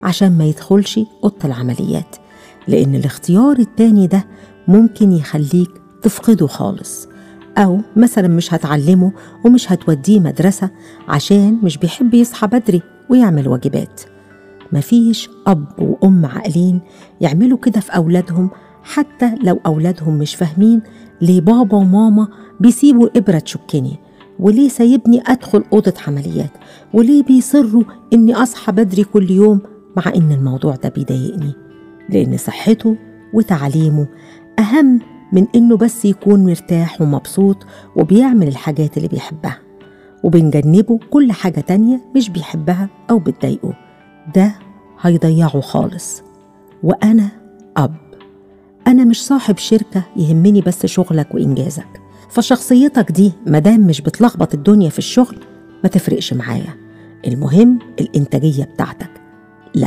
عشان ما يدخلش أوضة العمليات لأن الاختيار التاني ده ممكن يخليك تفقده خالص أو مثلا مش هتعلمه ومش هتوديه مدرسة عشان مش بيحب يصحى بدري ويعمل واجبات مفيش أب وأم عاقلين يعملوا كده في أولادهم حتى لو أولادهم مش فاهمين ليه بابا وماما بيسيبوا إبرة تشكني وليه سايبني أدخل أوضة عمليات وليه بيصروا إني أصحى بدري كل يوم مع إن الموضوع ده بيضايقني لأن صحته وتعليمه أهم من إنه بس يكون مرتاح ومبسوط وبيعمل الحاجات اللي بيحبها وبنجنبه كل حاجة تانية مش بيحبها أو بتضايقه ده هيضيعه خالص وأنا أب أنا مش صاحب شركة يهمني بس شغلك وإنجازك فشخصيتك دي مدام مش بتلخبط الدنيا في الشغل ما تفرقش معايا المهم الإنتاجية بتاعتك لأ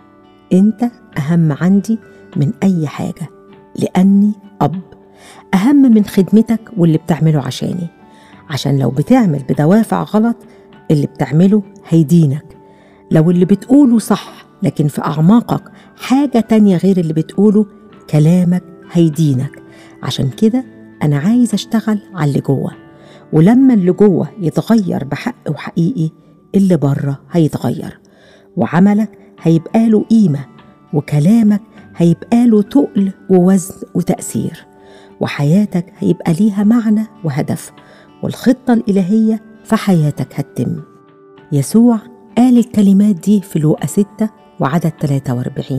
أنت أهم عندي من أي حاجة لأني أب أهم من خدمتك واللي بتعمله عشاني عشان لو بتعمل بدوافع غلط اللي بتعمله هيدينك لو اللي بتقوله صح لكن في أعماقك حاجة تانية غير اللي بتقوله كلامك هيدينك عشان كده أنا عايز أشتغل على اللي جوه ولما اللي جوه يتغير بحق وحقيقي اللي بره هيتغير وعملك هيبقى له قيمة وكلامك هيبقى له تقل ووزن وتأثير وحياتك هيبقى ليها معنى وهدف والخطة الإلهية في حياتك هتتم يسوع قال الكلمات دي في لوقا 6 وعدد 43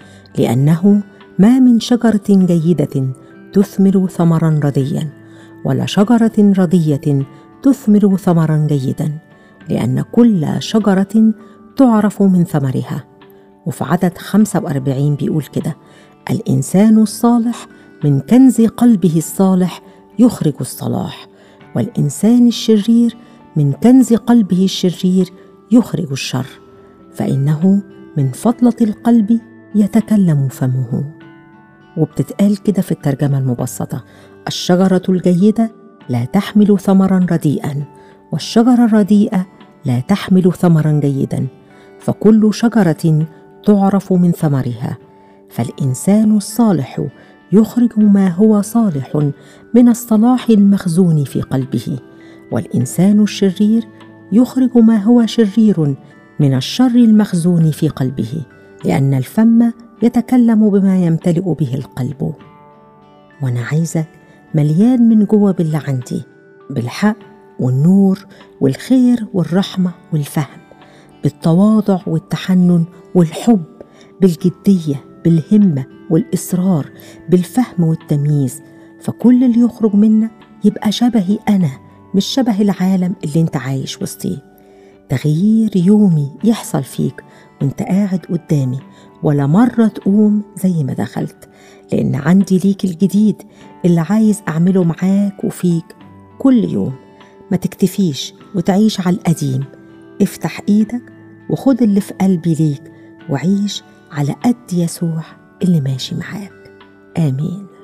لأنه ما من شجرة جيدة تثمر ثمرا رديا ولا شجرة ردية تثمر ثمرا جيدا لأن كل شجرة تعرف من ثمرها وفي عدد 45 بيقول كده الإنسان الصالح من كنز قلبه الصالح يخرج الصلاح والإنسان الشرير من كنز قلبه الشرير يخرج الشر فإنه من فضلة القلب يتكلم فمه وبتتقال كده في الترجمة المبسطة الشجرة الجيدة لا تحمل ثمرا رديئا والشجرة الرديئة لا تحمل ثمرا جيدا فكل شجرة تعرف من ثمرها فالإنسان الصالح يخرج ما هو صالح من الصلاح المخزون في قلبه والإنسان الشرير يخرج ما هو شرير من الشر المخزون في قلبه لأن الفم يتكلم بما يمتلئ به القلب وانا عايزك مليان من جوه باللي عندي بالحق والنور والخير والرحمه والفهم بالتواضع والتحنن والحب بالجديه بالهمه والاصرار بالفهم والتمييز فكل اللي يخرج منك يبقى شبهي انا مش شبه العالم اللي انت عايش وسطيه تغيير يومي يحصل فيك وانت قاعد قدامي ولا مرة تقوم زي ما دخلت لأن عندي ليك الجديد اللي عايز أعمله معاك وفيك كل يوم ما تكتفيش وتعيش على القديم افتح ايدك وخد اللي في قلبي ليك وعيش على قد يسوع اللي ماشي معاك آمين